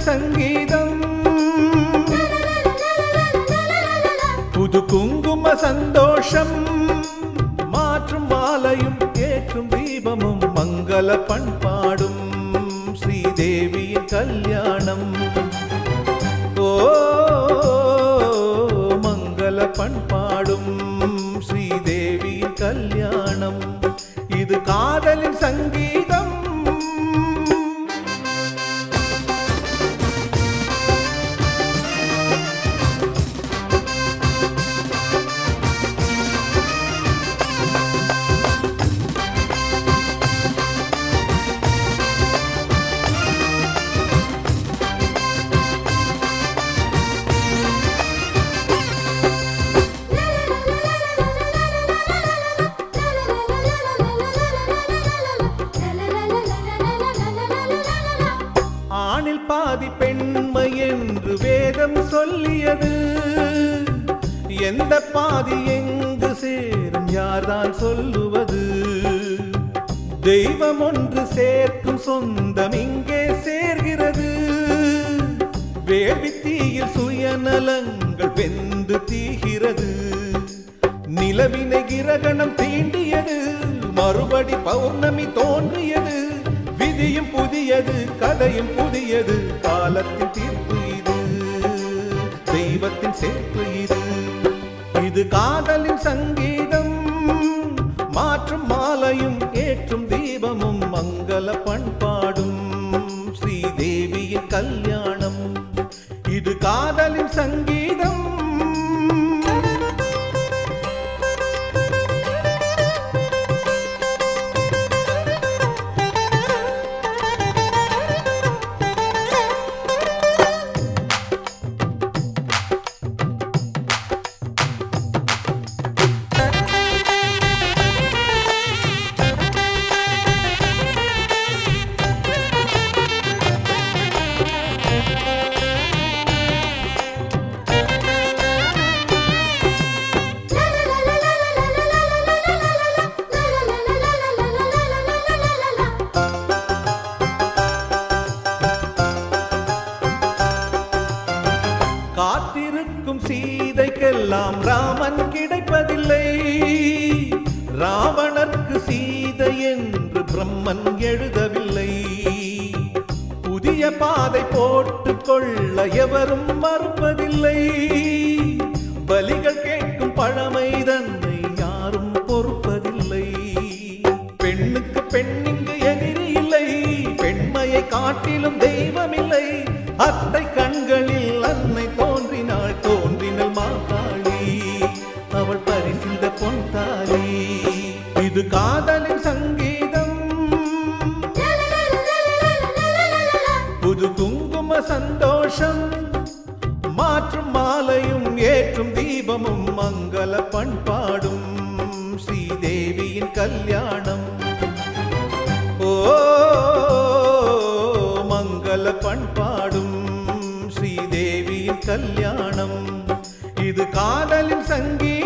காதலின் சங்கீதம் புது குங்கும சந்தோஷம் மாற்றும் மாலையும் ஏற்றும் தீபமும் மங்கள பண்பாடும் ஸ்ரீதேவியின் கல்யாணம் ஓ மங்கள பண்பாடும் ஸ்ரீதேவியின் கல்யாணம் இது காதலின் சங்கீதம் ஆணில் பாதி பெண்மை என்று வேதம் சொல்லியது எந்த பாதி எங்கு சேரும் யார்தான் சொல்லுவது தெய்வம் ஒன்று சேர்க்கும் சொந்தம் இங்கே சேர்கிறது வேள்வித்தீயில் சுயநலங்கள் வெந்து தீகிறது நிலவினை கிரகணம் தீண்டியது மறுபடி பௌர்ணமி தோன்றியது விதியும் புதியது கதையும் புதியது காலத்தின் தீர்ப்பு இது தெய்வத்தின் சேர்ப்பு இது இது காதலின் சங்கீதம் மாற்றும் மாலையும் ஏற்றும் தீபமும் மங்கள பண்பாடும் ஸ்ரீதேவியின் கல்யாணம் இது காதலின் சங்கீதம் காத்திருக்கும் சீதைக்கெல்லாம் ராமன் கிடைப்பதில்லை ராவணர்க்கு சீதை என்று பிரம்மன் எழுதவில்லை புதிய பாதை போட்டுக் கொள்ள எவரும் மறுப்பதில்லை பலிகள் கேட்கும் பழமை தன்னை யாரும் பொறுப்பதில்லை பெண்ணுக்கு பெண்ணிங்கு எதிரி இல்லை பெண்மையை காட்டிலும் தெய்வமில்லை அத்தை கண்களில் அன்னை தோன்றினாள் தோன்றினல் மாகாளி அவள் பரிசிந்த பொன் தாலி இது காதலின் சங்கீதம் புது குங்கும சந்தோஷம் மாற்றும் மாலையும் ஏற்றும் தீபமும் மங்கள பண்பாடும் ஸ்ரீதேவியின் கல்யாணம் ஓ மங்கள பண்பாடும் ஸ்ரீதேவியின் கல்யாணம் இது காதலின் சங்கீதம்